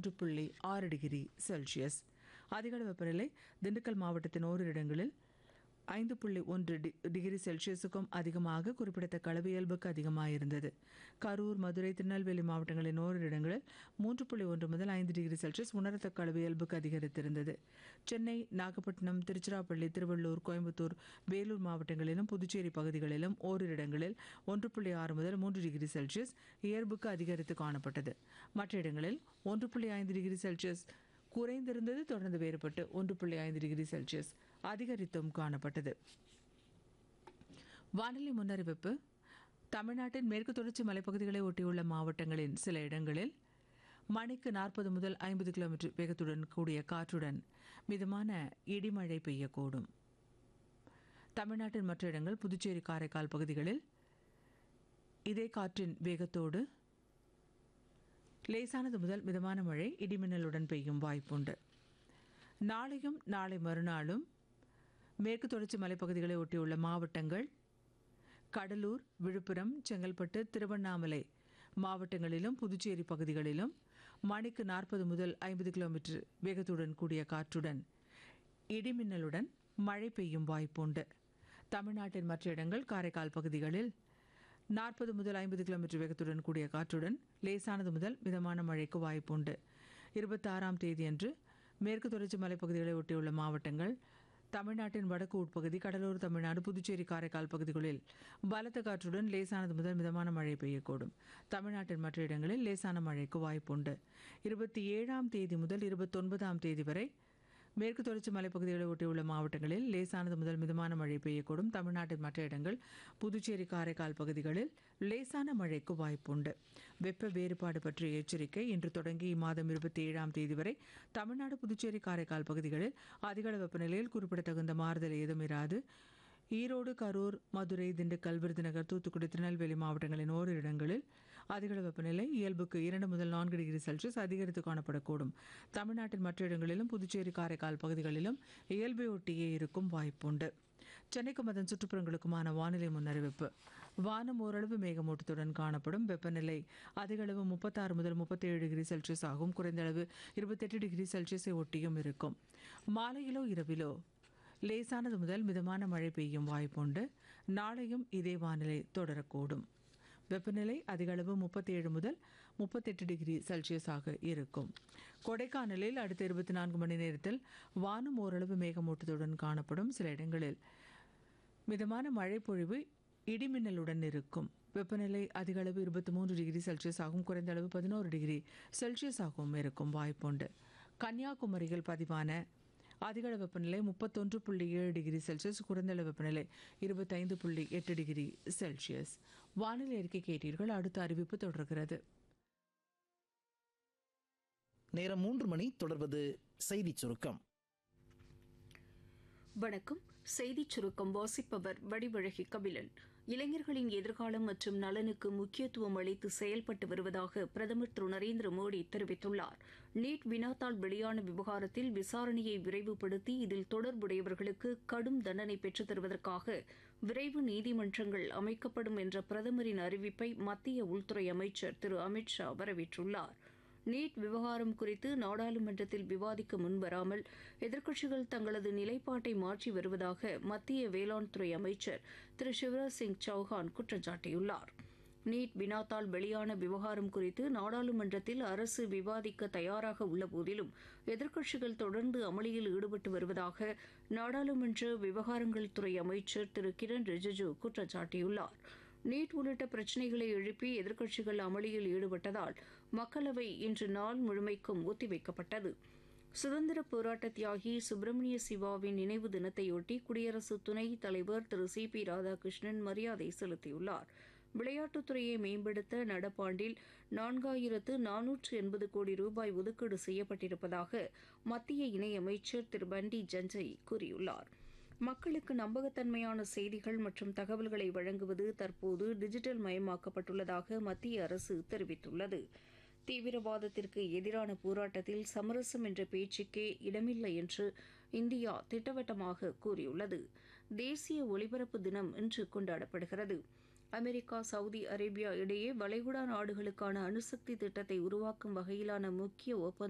மூன்று புள்ளி ஆறு டிகிரி செல்சியஸ் அதிகளவு வெப்பநிலை திண்டுக்கல் மாவட்டத்தின் ஓரிரு இடங்களில் ஐந்து புள்ளி ஒன்று டி டிகிரி செல்சியஸுக்கும் அதிகமாக குறிப்பிடத்தக்க அளவு இயல்புக்கு அதிகமாக இருந்தது கரூர் மதுரை திருநெல்வேலி மாவட்டங்களின் ஓரிரு இடங்களில் மூன்று புள்ளி ஒன்று முதல் ஐந்து டிகிரி செல்சியஸ் உணரத்தக்க அளவு இயல்புக்கு அதிகரித்திருந்தது சென்னை நாகப்பட்டினம் திருச்சிராப்பள்ளி திருவள்ளூர் கோயம்புத்தூர் வேலூர் மாவட்டங்களிலும் புதுச்சேரி பகுதிகளிலும் ஓரிரு இடங்களில் ஒன்று புள்ளி ஆறு முதல் மூன்று டிகிரி செல்சியஸ் இயல்புக்கு அதிகரித்து காணப்பட்டது மற்ற இடங்களில் ஒன்று புள்ளி ஐந்து டிகிரி செல்சியஸ் குறைந்திருந்தது தொடர்ந்து வேறுபட்டு ஒன்று புள்ளி ஐந்து டிகிரி செல்சியஸ் அதிகரித்தும் காணப்பட்டது வானிலை முன்னறிவிப்பு தமிழ்நாட்டின் மேற்கு தொடர்ச்சி மலைப்பகுதிகளை ஒட்டியுள்ள மாவட்டங்களின் சில இடங்களில் மணிக்கு நாற்பது முதல் ஐம்பது கிலோமீட்டர் வேகத்துடன் கூடிய காற்றுடன் மிதமான இடிமழை பெய்யக்கூடும் தமிழ்நாட்டின் மற்ற இடங்கள் புதுச்சேரி காரைக்கால் பகுதிகளில் இதே காற்றின் வேகத்தோடு லேசானது முதல் மிதமான மழை இடிமின்னலுடன் பெய்யும் வாய்ப்புண்டு நாளையும் நாளை மறுநாளும் மேற்கு தொடர்ச்சி மலைப்பகுதிகளை ஒட்டியுள்ள மாவட்டங்கள் கடலூர் விழுப்புரம் செங்கல்பட்டு திருவண்ணாமலை மாவட்டங்களிலும் புதுச்சேரி பகுதிகளிலும் மணிக்கு நாற்பது முதல் ஐம்பது கிலோமீட்டர் வேகத்துடன் கூடிய காற்றுடன் இடிமின்னலுடன் மழை பெய்யும் வாய்ப்புண்டு தமிழ்நாட்டின் மற்ற இடங்கள் காரைக்கால் பகுதிகளில் நாற்பது முதல் ஐம்பது கிலோமீட்டர் வேகத்துடன் கூடிய காற்றுடன் லேசானது முதல் மிதமான மழைக்கு வாய்ப்புண்டு இருபத்தாறாம் தேதியன்று மேற்கு தொடர்ச்சி மலைப்பகுதிகளை ஒட்டியுள்ள மாவட்டங்கள் தமிழ்நாட்டின் வடக்கு உட்பகுதி கடலூர் தமிழ்நாடு புதுச்சேரி காரைக்கால் பகுதிகளில் பலத்த காற்றுடன் லேசானது முதல் மிதமான மழை பெய்யக்கூடும் தமிழ்நாட்டின் மற்ற இடங்களில் லேசான மழைக்கு வாய்ப்புண்டு இருபத்தி ஏழாம் தேதி முதல் இருபத்தொன்பதாம் தேதி வரை மேற்கு தொடர்ச்சி மலைப்பகுதிகளை ஒட்டியுள்ள மாவட்டங்களில் லேசானது முதல் மிதமான மழை பெய்யக்கூடும் தமிழ்நாட்டின் மற்ற இடங்கள் புதுச்சேரி காரைக்கால் பகுதிகளில் லேசான மழைக்கு வாய்ப்புண்டு வெப்ப வேறுபாடு பற்றிய எச்சரிக்கை இன்று தொடங்கி இம்மாதம் இருபத்தி ஏழாம் தேதி வரை தமிழ்நாடு புதுச்சேரி காரைக்கால் பகுதிகளில் அதிகள வெப்பநிலையில் குறிப்பிடத்தகுந்த மாறுதல் ஏதும் இராது ஈரோடு கரூர் மதுரை திண்டுக்கல் விருதுநகர் தூத்துக்குடி திருநெல்வேலி மாவட்டங்களின் ஓரிரு இடங்களில் அதிகள வெப்பநிலை இயல்புக்கு இரண்டு முதல் நான்கு டிகிரி செல்சியஸ் அதிகரித்து காணப்படக்கூடும் தமிழ்நாட்டின் மற்ற இடங்களிலும் புதுச்சேரி காரைக்கால் பகுதிகளிலும் இயல்பை ஒட்டியே இருக்கும் வாய்ப்புண்டு சென்னைக்கும் அதன் சுற்றுப்புறங்களுக்குமான வானிலை முன்னறிவிப்பு வானம் ஓரளவு மேகமூட்டத்துடன் காணப்படும் வெப்பநிலை அதிகளவு முப்பத்தாறு முதல் முப்பத்தேழு டிகிரி செல்சியஸ் ஆகும் குறைந்தளவு இருபத்தெட்டு டிகிரி செல்சியஸை ஒட்டியும் இருக்கும் மாலையிலோ இரவிலோ லேசானது முதல் மிதமான மழை பெய்யும் வாய்ப்புண்டு நாளையும் இதே வானிலை தொடரக்கூடும் வெப்பநிலை அதிகளவு முப்பத்தி ஏழு முதல் முப்பத்தெட்டு டிகிரி செல்சியஸாக இருக்கும் கொடைக்கானலில் அடுத்த இருபத்தி நான்கு மணி நேரத்தில் வானம் ஓரளவு மேகமூட்டத்துடன் காணப்படும் சில இடங்களில் மிதமான மழை பொழிவு இடிமின்னலுடன் இருக்கும் வெப்பநிலை அதிகளவு இருபத்தி மூன்று டிகிரி செல்சியஸ் ஆகும் குறைந்த அளவு பதினோரு டிகிரி செல்சியஸ் ஆகவும் இருக்கும் வாய்ப்புண்டு கன்னியாகுமரியில் பதிவான அதிகள வெப்பநிலை முப்பத்தொன்று புள்ளி ஏழு டிகிரி செல்சியஸ் குறைந்தளவு வெப்பநிலை இருபத்தைந்து புள்ளி எட்டு டிகிரி செல்சியஸ் வானிலை அறிக்கை கேட்டீர்கள் அடுத்த அறிவிப்பு தொடர்கிறது நேரம் மூன்று மணி தொடர்வது செய்திச் சுருக்கம் வணக்கம் செய்திச் சுருக்கம் வாசிப்பவர் வடிவழகி கபிலன் இளைஞர்களின் எதிர்காலம் மற்றும் நலனுக்கு முக்கியத்துவம் அளித்து செயல்பட்டு வருவதாக பிரதமர் திரு நரேந்திர மோடி தெரிவித்துள்ளார் நீட் வினாத்தாள் வெளியான விவகாரத்தில் விசாரணையை விரைவுபடுத்தி இதில் தொடர்புடையவர்களுக்கு கடும் தண்டனை பெற்றுத் தருவதற்காக விரைவு நீதிமன்றங்கள் அமைக்கப்படும் என்ற பிரதமரின் அறிவிப்பை மத்திய உள்துறை அமைச்சர் திரு அமித் ஷா வரவேற்றுள்ளார் நீட் விவகாரம் குறித்து நாடாளுமன்றத்தில் விவாதிக்க முன்வராமல் எதிர்க்கட்சிகள் தங்களது நிலைப்பாட்டை மாற்றி வருவதாக மத்திய வேளாண் துறை அமைச்சர் திரு சிவராஜ் சிங் சௌஹான் குற்றம் சாட்டியுள்ளார் நீட் வினாத்தால் வெளியான விவகாரம் குறித்து நாடாளுமன்றத்தில் அரசு விவாதிக்க தயாராக உள்ள போதிலும் எதிர்க்கட்சிகள் தொடர்ந்து அமளியில் ஈடுபட்டு வருவதாக நாடாளுமன்ற விவகாரங்கள் துறை அமைச்சர் திரு கிரண் ரிஜிஜு குற்றம் சாட்டியுள்ளார் நீட் உள்ளிட்ட பிரச்சினைகளை எழுப்பி எதிர்க்கட்சிகள் அமளியில் ஈடுபட்டதால் மக்களவை இன்று நாள் முழுமைக்கும் ஒத்திவைக்கப்பட்டது சுதந்திர போராட்ட தியாகி சுப்பிரமணிய சிவாவின் நினைவு தினத்தையொட்டி குடியரசு துணைத் தலைவர் திரு சி பி ராதாகிருஷ்ணன் மரியாதை செலுத்தியுள்ளார் விளையாட்டுத்துறையை மேம்படுத்த நடப்பாண்டில் நான்காயிரத்து நானூற்று எண்பது கோடி ரூபாய் ஒதுக்கீடு செய்யப்பட்டிருப்பதாக மத்திய இணையமைச்சர் திரு பண்டி ஜஞ்சய் கூறியுள்ளார் மக்களுக்கு நம்பகத்தன்மையான செய்திகள் மற்றும் தகவல்களை வழங்குவது தற்போது டிஜிட்டல் மயமாக்கப்பட்டுள்ளதாக மத்திய அரசு தெரிவித்துள்ளது தீவிரவாதத்திற்கு எதிரான போராட்டத்தில் சமரசம் என்ற பேச்சுக்கே இடமில்லை என்று இந்தியா திட்டவட்டமாக கூறியுள்ளது தேசிய ஒலிபரப்பு தினம் இன்று கொண்டாடப்படுகிறது அமெரிக்கா சவுதி அரேபியா இடையே வளைகுடா நாடுகளுக்கான அணுசக்தி திட்டத்தை உருவாக்கும் வகையிலான முக்கிய ஒப்பந்தம்